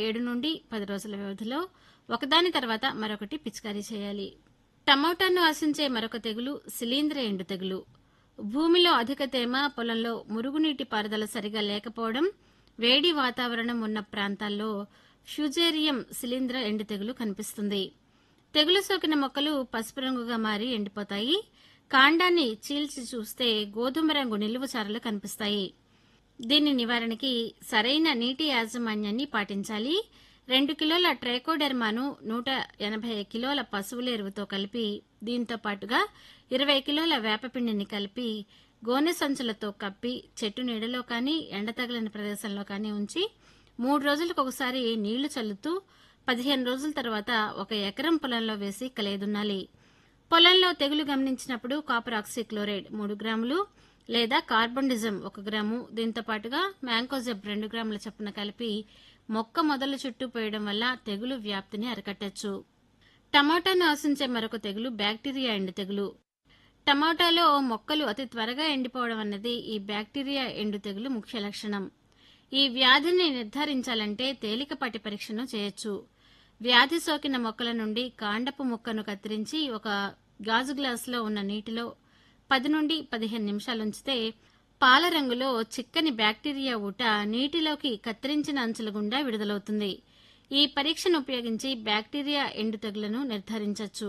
ఏడు నుండి పది రోజుల వ్యవధిలో ఒకదాని తర్వాత మరొకటి పిచికారీ చేయాలి టమోటాను ఆశించే మరొక తెగులు శిలీంద్ర ఎండు తెగులు భూమిలో అధిక తేమ పొలంలో మురుగునీటి పారుదల సరిగా లేకపోవడం వేడి వాతావరణం ఉన్న ప్రాంతాల్లో ఫ్యూజేరియం శిలీంద్ర ఎండు తెగులు కనిపిస్తుంది తెగులు సోకిన మొక్కలు పసుపు రంగుగా మారి ఎండిపోతాయి కాండాన్ని చీల్చి చూస్తే గోధుమ రంగు నిలువు చారలు కనిపిస్తాయి దీని నివారణకి సరైన నీటి యాజమాన్యాన్ని పాటించాలి రెండు కిలోల ట్రైకోడెర్మాను నూట ఎనభై కిలోల పశువుల ఎరువుతో కలిపి దీంతో పాటుగా ఇరవై కిలోల వేపపిండిని కలిపి గోనె సంచులతో కప్పి చెట్టు నీడలో కానీ ఎండ తగిలిన ప్రదేశంలో కానీ ఉంచి మూడు రోజులకు ఒకసారి నీళ్లు చల్లుతూ పదిహేను రోజుల తర్వాత ఒక ఎకరం పొలంలో వేసి కలేదున్నాలి పొలంలో తెగులు గమనించినప్పుడు కాపర్ ఆక్సిక్లోరైడ్ మూడు గ్రాములు లేదా కార్బన్డిజం ఒక గ్రాము దీంతో పాటుగా మ్యాంకోజెబ్ రెండు గ్రాముల చొప్పున కలిపి మొక్క మొదలు చుట్టూ పోయడం వల్ల తెగులు వ్యాప్తిని అరికట్టచ్చు టమాటాను ఆశించే మరొక తెగులు బ్యాక్టీరియా ఎండు తెగులు టమాటాలో మొక్కలు అతి త్వరగా ఎండిపోవడం అన్నది ఈ బ్యాక్టీరియా ఎండు తెగులు ముఖ్య లక్షణం ఈ వ్యాధిని నిర్ధారించాలంటే తేలికపాటి పరీక్షను చేయొచ్చు వ్యాధి సోకిన మొక్కల నుండి కాండపు మొక్కను కత్తిరించి ఒక గాజు గ్లాసులో ఉన్న నీటిలో పది నుండి పదిహేను నిమిషాలు ఉంచితే పాల రంగులో చిక్కని బ్యాక్టీరియా ఊట నీటిలోకి కత్తిరించిన అంచుల గుండా విడుదలవుతుంది ఈ పరీక్షను ఉపయోగించి బ్యాక్టీరియా ఎండు తెగులను నిర్ధారించవచ్చు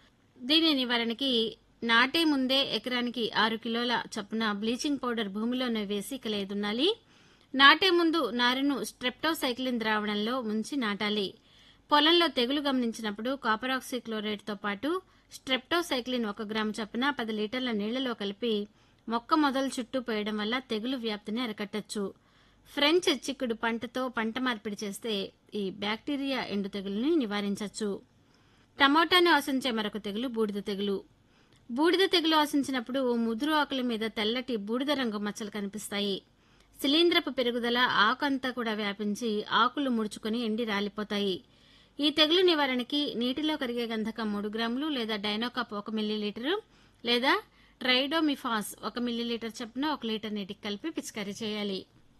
దీని నివారణకి నాటే ముందే ఎకరానికి ఆరు కిలోల చొప్పున బ్లీచింగ్ పౌడర్ భూమిలోనే వేసి కలయదున్నాలి నాటే ముందు నారును స్ట్రెప్టోసైక్లిన్ ద్రావణంలో ముంచి నాటాలి పొలంలో తెగులు గమనించినప్పుడు కాపరాక్సీ క్లోరైడ్తో పాటు స్ట్రెప్టోసైక్లిన్ ఒక గ్రాము చొప్పున పది లీటర్ల నీళ్లలో కలిపి మొక్క మొదలు చుట్టూ పోయడం వల్ల తెగులు వ్యాప్తిని అరికట్టచ్చు ఫ్రెంచ్ చిక్కుడు పంటతో పంట మార్పిడి చేస్తే ఈ బ్యాక్టీరియా ఎండు తెగులుని నివారించవచ్చు టమోటాను ఆశించే మరొక తెగులు బూడిద తెగులు బూడిద తెగులు ఆశించినప్పుడు ముదురు ఆకుల మీద తెల్లటి బూడిద రంగు మచ్చలు కనిపిస్తాయి శిలీంద్రపు పెరుగుదల ఆకు అంతా కూడా వ్యాపించి ఆకులు ముడుచుకొని ఎండి రాలిపోతాయి ఈ తెగులు నివారణకి నీటిలో కరిగే గంధకం మూడు గ్రాములు లేదా డైనోకాప్ ఒక మిల్లీలీటరు లేదా ట్రైడోమిఫాస్ ఒక మిల్లీలీటర్ చొప్పున ఒక లీటర్ నీటికి కలిపి పిచికారీ చేయాలి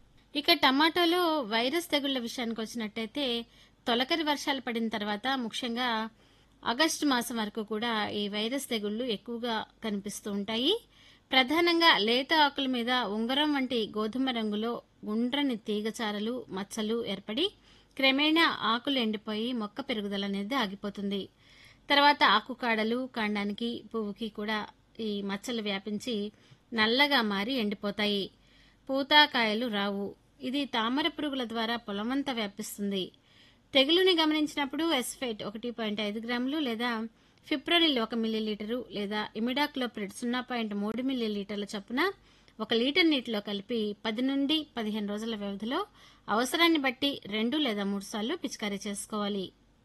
ఇక టమాటాలో వైరస్ తెగుళ్ల విషయానికి వచ్చినట్టయితే తొలకరి వర్షాలు పడిన తర్వాత ముఖ్యంగా ఆగస్టు మాసం వరకు కూడా ఈ వైరస్ తెగుళ్లు ఎక్కువగా కనిపిస్తూ ఉంటాయి ప్రధానంగా లేత ఆకుల మీద ఉంగరం వంటి గోధుమ రంగులో గుండ్రని తీగచారలు మచ్చలు ఏర్పడి క్రమేణా ఆకులు ఎండిపోయి మొక్క పెరుగుదల అనేది ఆగిపోతుంది తర్వాత ఆకు కాడలు కాండానికి పువ్వుకి కూడా ఈ మచ్చలు వ్యాపించి నల్లగా మారి ఎండిపోతాయి పూత కాయలు రావు ఇది తామర పురుగుల ద్వారా పొలమంతా వ్యాపిస్తుంది తెగులుని గమనించినప్పుడు ఎస్ఫేట్ ఒకటి పాయింట్ ఐదు గ్రాములు లేదా ఫిప్రోనిల్ ఒక మిల్లీలీటరు లేదా ఇమిడాక్లోప్రిడ్ సున్నా పాయింట్ మూడు మిల్లీలీటర్ల చొప్పున ఒక లీటర్ నీటిలో కలిపి పది నుండి పదిహేను రోజుల వ్యవధిలో అవసరాన్ని బట్టి రెండు లేదా మూడు సార్లు పిచికారీ చేసుకోవాలి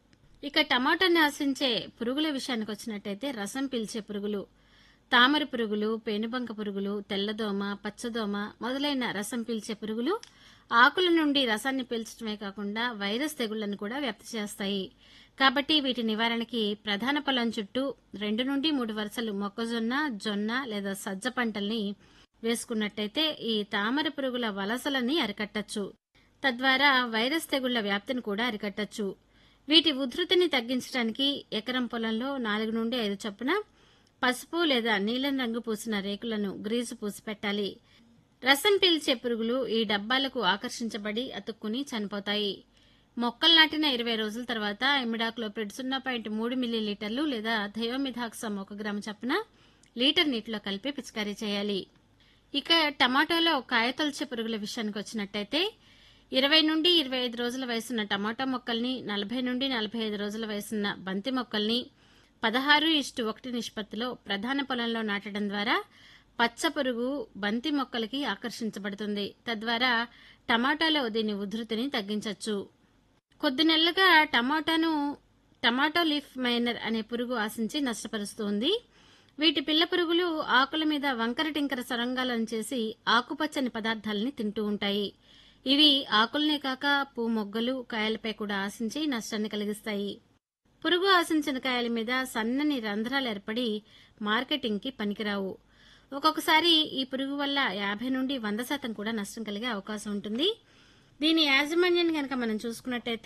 ఇక టమాటాని ఆశించే పురుగుల విషయానికి వచ్చినట్టయితే రసం పీల్చే పురుగులు తామర పురుగులు పేనుబంక పురుగులు తెల్లదోమ పచ్చదోమ మొదలైన రసం పీల్చే పురుగులు ఆకుల నుండి రసాన్ని పీల్చడమే కాకుండా వైరస్ తెగుళ్లను కూడా వ్యాప్తి చేస్తాయి కాబట్టి వీటి నివారణకి ప్రధాన పొలం చుట్టూ రెండు నుండి మూడు వరుసలు మొక్కజొన్న జొన్న లేదా సజ్జ పంటల్ని వేసుకున్నట్టయితే ఈ తామర పురుగుల వలసలని అరికట్టచ్చు తద్వారా వైరస్ తెగుళ్ల వ్యాప్తిని కూడా అరికట్టచ్చు వీటి ఉధృతిని తగ్గించడానికి ఎకరం పొలంలో నాలుగు నుండి ఐదు చొప్పున పసుపు లేదా నీలం రంగు పూసిన రేకులను గ్రీజు పూసి పెట్టాలి రసం పీల్చే పురుగులు ఈ డబ్బాలకు ఆకర్షించబడి అతుక్కుని చనిపోతాయి మొక్కలు నాటిన ఇరవై రోజుల తర్వాత ఇమిడాక్లోప్రిడ్ సున్నా పాయింట్ మూడు మిల్లీలీటర్లు లేదా థయోమిథాక్సమ్ ఒక గ్రాము చొప్పున లీటర్ నీటిలో కలిపి పిచికారీ చేయాలి ఇక టమాటోలో కాయతొలచే పురుగుల విషయానికి వచ్చినట్టయితే ఇరవై నుండి ఇరవై ఐదు రోజుల వయసున్న టమాటా మొక్కల్ని నలభై నుండి నలభై ఐదు రోజుల వయసున్న బంతి మొక్కల్ని పదహారు ఇష్టు ఒకటి నిష్పత్తిలో ప్రధాన పొలంలో నాటడం ద్వారా పచ్చ పురుగు బంతి మొక్కలకి ఆకర్షించబడుతుంది తద్వారా టమాటాలో దీని ఉధృతిని తగ్గించవచ్చు కొద్ది నెలలుగా టమాటాను టమాటో లీఫ్ మైనర్ అనే పురుగు ఆశించి నష్టపరుస్తుంది వీటి పిల్ల పురుగులు ఆకుల మీద వంకర టింకర సొరంగాలను చేసి ఆకుపచ్చని పదార్థాలని తింటూ ఉంటాయి ఇవి ఆకుల్నే కాక పూ మొగ్గలు కాయలపై కూడా ఆశించి నష్టాన్ని కలిగిస్తాయి పురుగు ఆశించిన కాయల మీద సన్నని రంధ్రాలు ఏర్పడి మార్కెటింగ్కి పనికిరావు ఒక్కొక్కసారి ఈ పురుగు వల్ల యాభై నుండి వంద శాతం కూడా నష్టం కలిగే అవకాశం ఉంటుంది దీని యాజమాన్యాన్ని కనుక మనం చూసుకున్నట్టయితే